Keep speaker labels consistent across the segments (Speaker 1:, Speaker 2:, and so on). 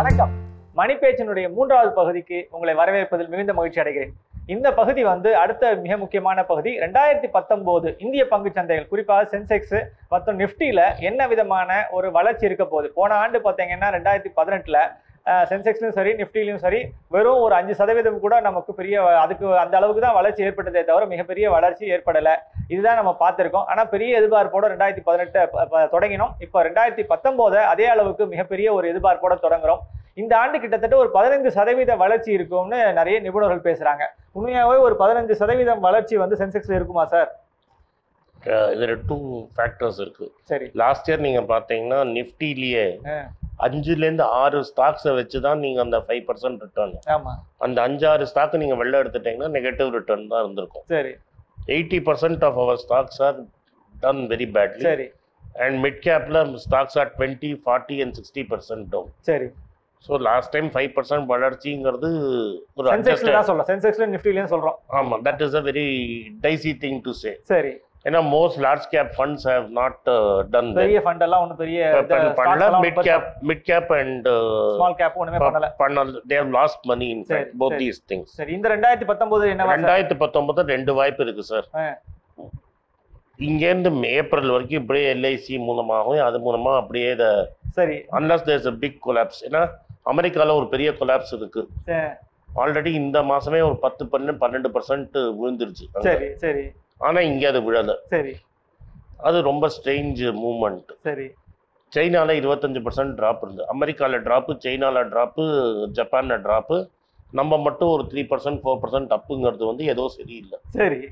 Speaker 1: வணக்கம் மணிப்பேச்சினுடைய மூன்றாவது பகுதிக்கு உங்களை வரவேற்பதில் மிகுந்த மகிழ்ச்சி அடைகிறேன் இந்த பகுதி வந்து அடுத்த மிக முக்கியமான பகுதி ரெண்டாயிரத்தி பத்தொன்பது இந்திய பங்கு சந்தைகள் குறிப்பாக சென்செக்ஸ் மற்றும் நிஃப்டியில என்ன விதமான ஒரு வளர்ச்சி இருக்க போகுது போன ஆண்டு பார்த்தீங்கன்னா ரெண்டாயிரத்தி பதினெட்டுல சென்செக்ஸ்லையும் சரி நிஃப்டிலையும் சரி வெறும் ஒரு அஞ்சு சதவீதம் கூட நமக்கு பெரிய வ- அதுக்கு அந்த அளவுக்கு தான் வளர்ச்சி ஏற்பட்டதே தவிர மிகப்பெரிய வளர்ச்சி ஏற்படலை இதுதான் நம்ம பார்த்திருக்கோம் ஆனா பெரிய எதிர்பார்ப்போட ரெண்டாயிரத்தி பதினெட்டு தொடங்கினோம் இப்போ ரெண்டாயிரத்தி பத்தொன்பது அதே அளவுக்கு மிகப்பெரிய ஒரு எதிர்பார்ப்போட தொடங்குறோம் இந்த ஆண்டு கிட்டத்தட்ட ஒரு பதினைந்து சதவீத வளர்ச்சி இருக்கும்னு நிறைய நிபுணர்கள் பேசுறாங்க உண்மையாவே ஒரு பதினஞ்சு சதவீதம் வளர்ச்சி வந்து சென்செக்ஸ்ல இருக்குமா சார்
Speaker 2: இதில் டூ ஃபேக்டர்ஸ் இருக்கு
Speaker 1: சரி
Speaker 2: லாஸ்ட் இயர் நீங்க பார்த்தீங்கன்னா நிஃப்டிலேயே
Speaker 1: ஆ.
Speaker 2: அஞ்சுலேருந்து ஆறு ஸ்டாக்ஸை வச்சு தான் நீங்க அந்த ஃபைவ் பர்சன்ட் ரிட்டர்ன்
Speaker 1: ஆமா
Speaker 2: அந்த அஞ்சாறு ஸ்டாக் நீங்க வெளில எடுத்துட்டீங்கன்னா நெகட்டிவ் ரிட்டர்ன் தான் இருந்திருக்கும்
Speaker 1: சரி
Speaker 2: eighty percent of our stocks are done very badly
Speaker 1: சரி
Speaker 2: அண்ட் மிட் கேப்ல stocks are twenty forty and sixty percent down
Speaker 1: சரி
Speaker 2: so last time five percent வளர்ச்சிங்கிறது ஒரு
Speaker 1: சென்செக்ஸ்ல
Speaker 2: adjusted
Speaker 1: தான் சொல்றோம் சென்செக்ஸ்ல நிஃப்டிலையும் சொல்றோம்
Speaker 2: ஆமாம் that is a very dicey thing to say
Speaker 1: சரி
Speaker 2: ஏன்னா most large cap funds have not done
Speaker 1: பெரிய ஃபண்ட் எல்லாம் ஒன்றும் பெரிய
Speaker 2: பண்ணல mid cap mid cap and
Speaker 1: small cap ஒண்ணுமே பண்ணல
Speaker 2: பண்ணல they have lost money in
Speaker 1: சரி,
Speaker 2: ஃபேக்ட் போத்
Speaker 1: சரி.
Speaker 2: தீஸ் திங்ஸ்
Speaker 1: சரி இந்த ரெண்டாயிரத்தி பத்தொன்பது என்னவா சார்?
Speaker 2: ரெண்டாயிரத்தி பத்தொன்பது ரெண்டு வாய்ப்பு இருக்கு சார்
Speaker 1: ஆ.
Speaker 2: இங்கேருந்து ஏப்ரல் வரைக்கும் இப்படியே எல்ஐசி மூலமாகவும் அது மூலமா அப்படியே இதை
Speaker 1: சரி
Speaker 2: unless there's a big collapse ஏன்னா அமெரிக்கால ஒரு பெரிய கொலாப்ஸ் இருக்கு
Speaker 1: சரி,
Speaker 2: ஆல்ரெடி இந்த மாசமே ஒரு பத்து பன்னெண்டு பன்னெண்டு பர்சன்ட் விழுந்துருச்சு அங்க.
Speaker 1: சரி சரி
Speaker 2: ஆனா இங்க அது விழல
Speaker 1: சரி
Speaker 2: அது ரொம்ப ஸ்ட்ரேஞ்ச் மூவ்மெண்ட்
Speaker 1: சரி
Speaker 2: சைனால இருபத்தஞ்சு பர்சன்ட் ட்ராப் இருந்து அமெரிக்கால ட்ராப்பு சைனால ட்ராப்பு ஜப்பான்ல ட்ராப்பு நம்ம மட்டும் ஒரு த்ரீ பர்சன்ட் ஃபோர் பர்சன்ட் அப்புங்கிறது வந்து ஏதோ சரியில்லை
Speaker 1: சரி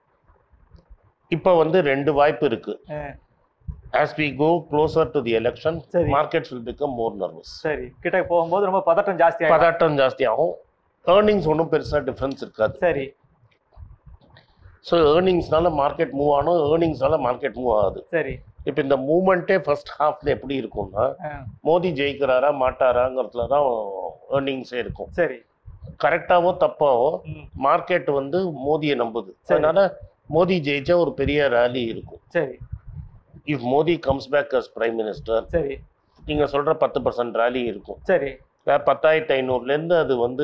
Speaker 2: இப்போ வந்து ரெண்டு வாய்ப்பு இருக்கு
Speaker 1: ஆ,
Speaker 2: as we go closer to the election
Speaker 1: சரி.
Speaker 2: Markets will become more nervous
Speaker 1: சரி கிட்ட போகும்போது ரொம்ப பதட்டம் ஜாஸ்தி ஆகும்
Speaker 2: பதாட்டம் ஜாஸ்தியாகும் ஏர்னிங்ஸ் ஒன்றும் பெருசாக டிஃப்ரென்ஸ் இருக்காது
Speaker 1: சரி
Speaker 2: ஸோ ஏர்னிங்ஸ்னால மார்க்கெட் மூவ் ஆகணும் ஏர்னிங்ஸ்னால மார்க்கெட் மூவ் ஆகுது
Speaker 1: சரி
Speaker 2: இப்போ இந்த மூமெண்ட்டே ஃபர்ஸ்ட் ஹாஃப்ல எப்படி இருக்கும்னா
Speaker 1: ஆ,
Speaker 2: மோடி ஜெயிக்கிறாரா மாட்டாராங்கிறதுல தான் ஏர்னிங்ஸே இருக்கும்
Speaker 1: சரி
Speaker 2: கரெக்டாவோ தப்பாவோ
Speaker 1: ம்,
Speaker 2: மார்க்கெட் வந்து மோதியை நம்புது
Speaker 1: சரி.
Speaker 2: அதனால மோடி ஜெயிச்சா ஒரு பெரிய ரேலி இருக்கும்
Speaker 1: சரி
Speaker 2: if Modi comes back as prime minister
Speaker 1: சரி
Speaker 2: நீங்க சொல்ற பத்து பர்சன்ட் ரேலி இருக்கும்
Speaker 1: சரி
Speaker 2: அஹ் பத்தாயிரத்தி ஐநூறுலேருந்து அது வந்து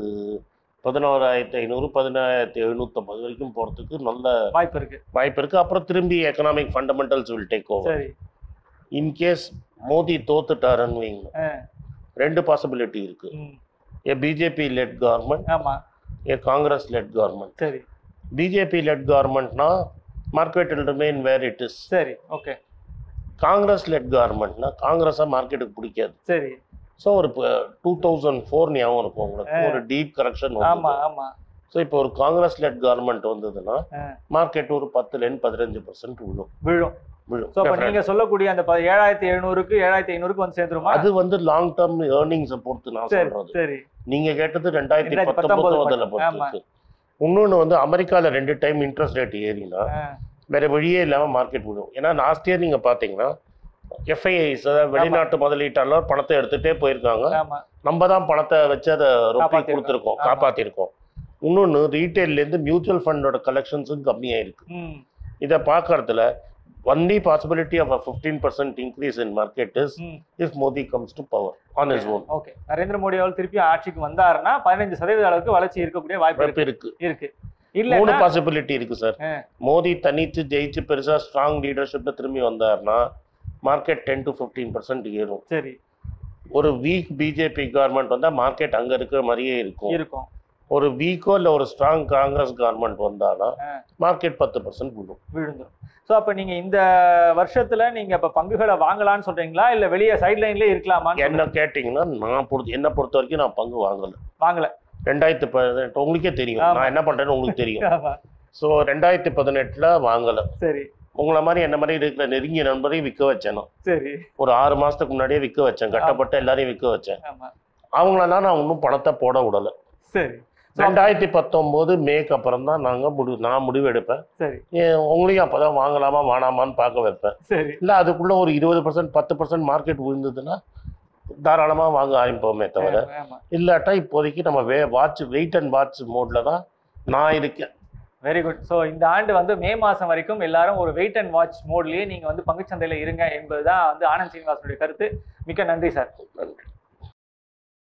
Speaker 2: பதினோராயிரத்தி ஐநூறு பதினாயிரத்தி எழுநூத்தம்பது வரைக்கும் போகிறதுக்கு நல்ல
Speaker 1: வாய்ப்பு இருக்கு
Speaker 2: வாய்ப்பு இருக்கு அப்புறம் திரும்பி economic fundamentals will take over
Speaker 1: சரி
Speaker 2: இன்கேஸ் மோடி தோத்துட்டாருன்னு வைங்க
Speaker 1: ஆ,
Speaker 2: ரெண்டு பாசிபிலிட்டி இருக்கு
Speaker 1: ம்,
Speaker 2: ஏ பிஜேபி லெட் கவர்மெண்ட்
Speaker 1: ஆமா
Speaker 2: ஏ காங்கிரஸ் லெட் கவர்மெண்ட்
Speaker 1: சரி
Speaker 2: பிஜேபி லெட் கவர்மெண்ட்னா market will remain where it is
Speaker 1: சரி ஓகே
Speaker 2: காங்கிரஸ் லெட் கவர்மெண்ட்னா காங்கிரஸை மார்க்கெட்டுக்கு பிடிக்காது
Speaker 1: சரி
Speaker 2: ஸோ ஒரு டூ தௌசண்ட் ஃபோர் ஞாபகம் இருக்கும் உங்களுக்கு ஒரு டீப் கரெக்ஷன்
Speaker 1: ஆமா ஆமா
Speaker 2: ஸோ இப்போ ஒரு காங்கிரஸ் லெட் கவர்மெண்ட் வந்ததுன்னா
Speaker 1: ஆ.
Speaker 2: மார்க்கெட் ஒரு பத்துலேருந்து பதினஞ்சு பர்சன்ட் விழும்
Speaker 1: விழும்
Speaker 2: விழும்
Speaker 1: சோ அப்ப
Speaker 2: Definitely.
Speaker 1: நீங்க சொல்லக்கூடிய அந்த ப- ஏழாயிரத்தி எழுநூறுக்கு ஏழாயிரத்தி ஐநூறுக்கு வந்து சேர்ந்துருமா
Speaker 2: அது வந்து லாங் டேர்ம் ஏர்னிங்ஸை பொறுத்து நான்
Speaker 1: சரி
Speaker 2: சொல்றது
Speaker 1: சரி
Speaker 2: நீங்க கேட்டது ரெண்டாயிரத்தி
Speaker 1: 2019
Speaker 2: பத்தொன்பது அதில்
Speaker 1: மட்டும். ஆமா.
Speaker 2: பொறுத்து இன்னொன்று வந்து அமெரிக்கால ரெண்டு டைம் இன்ட்ரெஸ்ட் ரேட் ஏறினா
Speaker 1: ஆ,
Speaker 2: வேற வழியே இல்லாம மார்க்கெட் விழும் ஏன்னா லாஸ்ட் இயர் நீங்க பாத்தீங்கன்னா எஃப்ஐஐஸ் அதாவது வெளிநாட்டு முதலீட்டாளர் பணத்தை எடுத்துட்டே போயிருக்காங்க
Speaker 1: ஆமா
Speaker 2: நம்ம தான் பணத்தை வச்சு அதை ரொப்பி
Speaker 1: காப்பாத்திருக்கோம்.
Speaker 2: கொடுத்துருக்கோம்
Speaker 1: ஆமா.
Speaker 2: காப்பாத்திருக்கோம் இன்னொன்று ரீட்டைல்லேருந்து மியூச்சுவல் ஃபண்டோட கலெக்ஷன்ஸும் கம்மியாயிருக்கு
Speaker 1: ம்
Speaker 2: இதை பார்க்கறதுல only possibility of a fifteen percent increase in market is
Speaker 1: ம்
Speaker 2: if Modi comes to power on is own
Speaker 1: okay Narendra Modi அவர்கள் திருப்பி ஆட்சிக்கு வந்தாருன்னா பதினஞ்சு சதவீத அளவுக்கு வளர்ச்சி இருக்கக்கூடிய வாய்ப்பு
Speaker 2: வாய்ப்பு
Speaker 1: இருக்கு
Speaker 2: இருக்கு
Speaker 1: இருக்கு
Speaker 2: மூணு
Speaker 1: இல்ல
Speaker 2: பாசிபிலிட்டி இருக்கு சார்
Speaker 1: ஆ.
Speaker 2: மோடி தனித்து ஜெயிச்சு பெருசா ஸ்ட்ராங் லீடர்ஷிப்ல திரும்பி வந்தாருன்னா market ten to fifteen percent ஏறும்
Speaker 1: சரி
Speaker 2: ஒரு வீக் பிஜேபி கவர்மெண்ட் வந்தா மார்க்கெட் அங்க இருக்கிற மாதிரியே இருக்கும்
Speaker 1: இருக்கும்
Speaker 2: ஒரு வீக்கோ இல்ல ஒரு ஸ்ட்ராங் காங்கிரஸ் கவர்மெண்ட் வந்தானா
Speaker 1: ஆ.
Speaker 2: மார்க்கெட் பத்து பர்சன்ட் விழும்
Speaker 1: விழுந்துரும் சோ அப்ப நீங்க இந்த வருஷத்துல நீங்க இப்ப பங்குகளை வாங்கலாம்னு சொல்றீங்களா இல்ல வெளியே சைட் லைன்லயே இருக்கலாமா
Speaker 2: என்ன கேட்டிங்கன்னா நான் பொறுத்து என்ன பொறுத்த வரைக்கும் நான் பங்கு வாங்கல
Speaker 1: வாங்கல
Speaker 2: ரெண்டாயிரத்தி பதினெட்டு உங்களுக்கே தெரியும்
Speaker 1: ஆமா.
Speaker 2: நான் என்ன பண்றேன்னு உங்களுக்கு தெரியும்
Speaker 1: ஆமா.
Speaker 2: ஸோ ரெண்டாயிரத்தி பதினெட்டுல வாங்கல
Speaker 1: சரி
Speaker 2: உங்களை மாதிரி என்ன மாதிரி இருக்கிற நெருங்கிய நண்பரையும் விற்க வச்சேன் நான்.
Speaker 1: சரி
Speaker 2: ஒரு ஆறு மாசத்துக்கு முன்னாடியே விற்க வச்சேன் கட்டப்பட்ட எல்லாரையும் விற்க வச்சேன்
Speaker 1: ஆமா
Speaker 2: அவங்களெல்லாம் நான் இன்னும் பணத்தை போட விடல
Speaker 1: சரி So,
Speaker 2: ரெண்டாயிரத்தி பத்தொம்போது மேக்கு அப்புறம் தான் நாங்கள் முடி நான் முடிவு எடுப்பேன்
Speaker 1: சரி
Speaker 2: ஏன் உங்களையும் அப்போ தான் வாங்கலாமா வேணாமான்னு பார்க்க வைப்பேன்
Speaker 1: சரி
Speaker 2: இல்லை அதுக்குள்ளே ஒரு இருபது பர்சன்ட் பத்து பர்சன்ட் மார்க்கெட் விழுந்ததுன்னா தாராளமாக வாங்க ஆரம்பிப்போமே தவிர
Speaker 1: ஆமா
Speaker 2: இல்லாட்டா இப்போதைக்கு நம்ம வே வாட்ச் வெயிட் அண்ட் வாட்ச் மோடில் தான் நான் இருக்கேன்
Speaker 1: வெரி குட் ஸோ இந்த ஆண்டு வந்து மே மாசம் வரைக்கும் எல்லாரும் ஒரு வெயிட் அண்ட் வாட்ச் மோட்லயே நீங்க வந்து பங்குச்சந்தையில இருங்க என்பதுதான் வந்து ஆனந்த் சீனிவாசனுடைய கருத்து மிக்க நன்றி சார்
Speaker 2: நன்றி